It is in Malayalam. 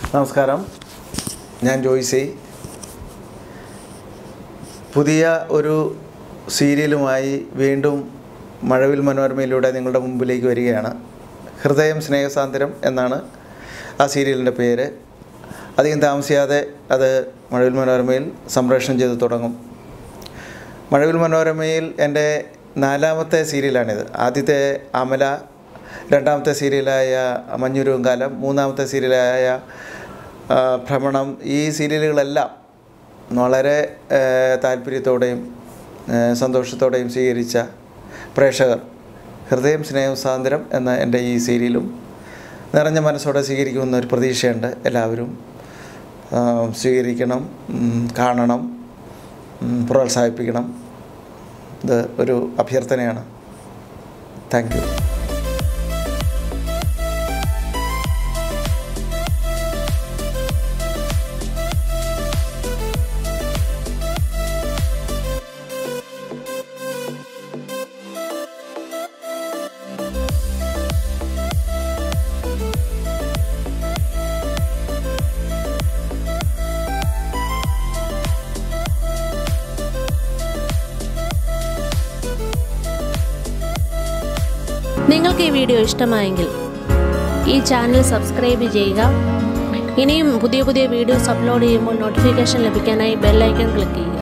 നമസ്കാരം ഞാൻ ജോയ്സി പുതിയ ഒരു സീരിയലുമായി വീണ്ടും മഴവിൽ മനോരമയിലൂടെ നിങ്ങളുടെ മുമ്പിലേക്ക് വരികയാണ് ഹൃദയം സ്നേഹസാന്ദ്രം എന്നാണ് ആ സീരിയലിൻ്റെ പേര് അധികം താമസിയാതെ അത് മഴവിൽ മനോരമയിൽ സംപ്രേഷണം ചെയ്ത് തുടങ്ങും മഴവിൽ മനോരമയിൽ എൻ്റെ നാലാമത്തെ സീരിയലാണിത് ആദ്യത്തെ അമല രണ്ടാമത്തെ സീരിയലായ മഞ്ഞുരുവും കാലം മൂന്നാമത്തെ സീരിയലായ ആ, ഭ്രമണം ഈ സീരിയലുകളെല്ലാം വളരെ ആ, താല്പര്യത്തോടെയും ആ, സന്തോഷത്തോടെയും സ്വീകരിച്ച പ്രേക്ഷകർ ഹൃദയം സ്നേഹസാന്ദ്രം എന്ന എൻ്റെ ഈ സീരിയലും നിറഞ്ഞ മനസ്സോടെ സ്വീകരിക്കുമെന്ന ഒരു പ്രതീക്ഷയുണ്ട് എല്ലാവരും ആ, സ്വീകരിക്കണം ഉം, കാണണം ഉം, പ്രോത്സാഹിപ്പിക്കണം ഇത് ഒരു അഭ്യർത്ഥനയാണ് താങ്ക് യു നിങ്ങൾക്ക് ഈ വീഡിയോ ഇഷ്ടമായെങ്കിൽ ഈ ചാനൽ സബ്സ്ക്രൈബ് ചെയ്യുക ഇനിയും പുതിയ പുതിയ വീഡിയോസ് അപ്ലോഡ് ചെയ്യുമ്പോൾ നോട്ടിഫിക്കേഷൻ ലഭിക്കാനായി ബെല്ലൈക്കൺ ക്ലിക്ക് ചെയ്യുക